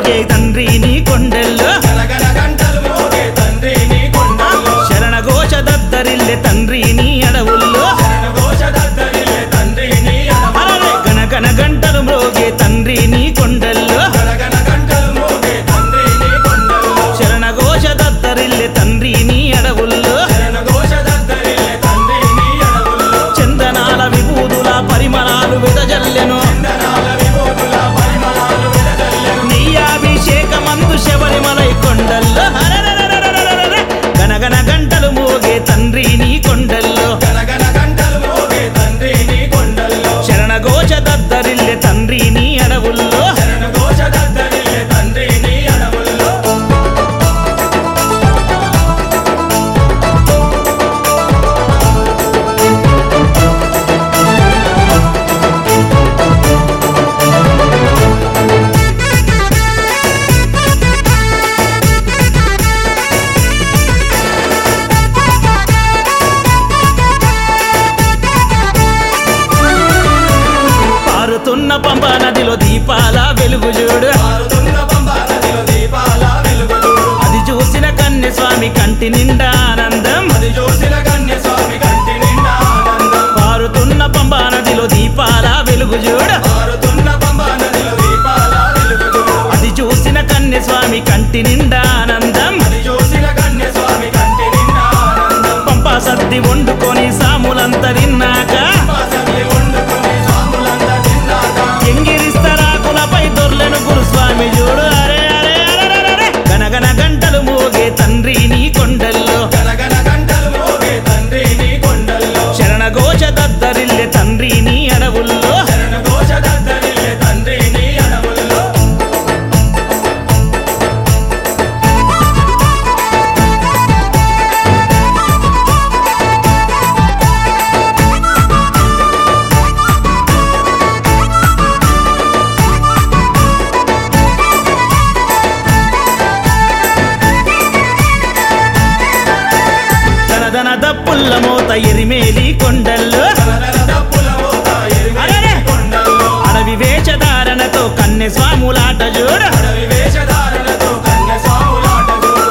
మోగే తండ్రి నీ కొండల్లో గనగన గంటలు మోగే తండ్రి నీ కొండల్లో శరణ ఘోష దద్దరిల్లె తండ్రి నీ అడవుల్లో ఘోష దద్దరిల్లే తండ్రి నీ అరరే గనగన గంటలు మోగే తండ్రి నీ కొండల్లో గనగన గంటలు మోగే తండ్రి నీ కొండల్లో శరణ ఘోష దద్దరిల్లె తండ్రి నీ అడవుల్లో శరణ ఘోష దద్దరిల్లే తండ్రి నీ అడవుల్లో చందనాల విభూదుల పరిమళాలు వెదజల్లెను చందనాల విభూతుల పరిమళాలు వెదజల్లెను నీ అభిషేకమందు శబరిమలై కొండల్లో హరరరరరరరర. గనగన గంటలు మోగే తండ్రి నీ కొండల్లో గనగన గంటలు మోగే తండ్రి నీ కొండల్లో శరణ ఘోష దద్దరిల్లె తండ్రి నీ అడవుల్లో శరణ ఘోష దద్దరిల్లే తండ్రి నీ అడవుల్లో పారుతున్న పంప నదిలో దీపాల వెలుగు చూడు పారుతున్న పంబా నదిలో దీపాల వెలుగులు అది చూసిన కన్య స్వామి కంటి నిండా ఆనందం అది చూసిన కన్య స్వామి కంటి నిండా ఆనందం పారుతున్న పంప నదిలో దీపాల వెలుగు చూడు పారుతున్న పంబా నదిలో దీపాల వెలుగులు అది చూసిన కన్య స్వామి కంటి నిండా ఆనందం అది చూసిన కన్య స్వామి కంటి నిండా ఆనందం పంప సద్ది వండుకొని సాములంత తిన్నాక పాసల్లి వండుకొని స్వాములంతా తిన్నాక ఎంగిరిస్తరాకులపై దొర్లెను గురుస్వామి చూడు అరే అరే అరే అరే గనగన గంటలు మోగే తండ్రి నీ కొండల్లో గనగన గంటలు మోగే తండ్రి నీ కొండల్లో శరణ ఘోష దద్దరిల్లె తండ్రి నీ అడవుల్లో శరణ ఘోష దద్దరిల్లే తండ్రి నీ అడవుల్లో ధనధన దప్పుల్ల మోత ఎరిమేలి కొండల్లో తనదన దప్పుల మోత ఎరిమెలి అరెరే! కొండల్లో అడవి వేషధారణతో కన్నె స్వాములాట చూడు అడవి వేషధారణతో కన్య స్వాములాట చూడు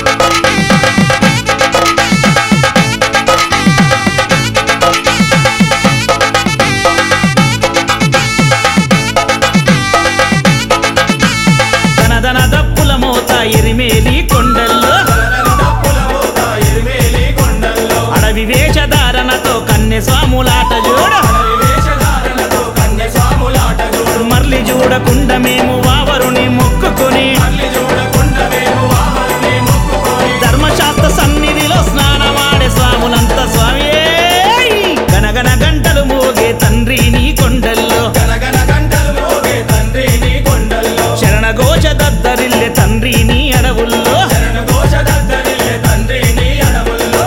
ధనధన దప్పుల మోత ఎరిమేలి కొండల్లో తనదన దప్పుల మోత ఎరిమెలి కొండల్లో అడవి వేషధారణతో కన్నె స్వాములాట చూడు అడవి వేషధారణతో కన్య స్వాములాట చూడు మర్లి చూడకుండా మేము వావరుని మొక్కుకొని మళ్ళీ చూడకుండా మేము వామని మొక్కుకొని ధర్మశాస్త్ర సన్నిధిలో స్నానమాడే స్వాములంత స్వామి గనగన గంటలు మోగే తండ్రి నీ కొండల్లో గనగన గంటలు మోగే తండ్రి నీ కొండల్లో శరణ ఘోష దద్దరిల్లె తండ్రి నీ అడవుల్లో శరణ ఘోష దద్దరిల్లే తండ్రి నీ అడవుల్లో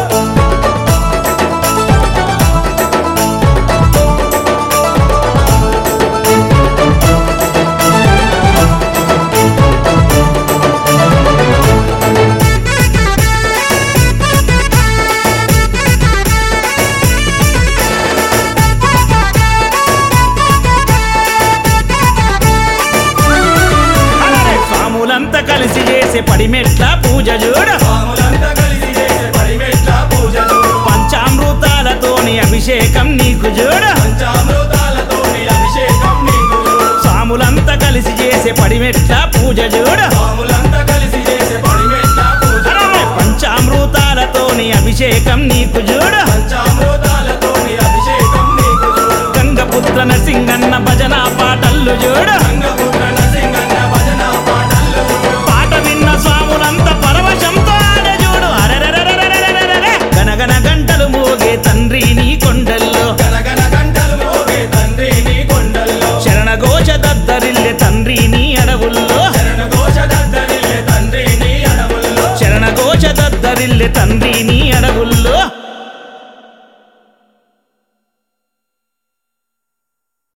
అలరే స్వాములంతా కలిసి చేసే పడిమెట్ల పూజ చూడు స్వాములంతా కలిసి చేసే పరిమెట్ల పూజలు పంచామృతాలతోని అభిషేకం నీకు చూడు పంచామృతాలతోని అభిషేకం నీకు స్వాములంతా కలిసి చేసే పడిమెట్ల పూజ చూడు స్వాములంతా కలిసి చేసే పరిమెట్ల పూజలు అలరే పంచామృతాలతోని అభిషేకం నీకు చూడు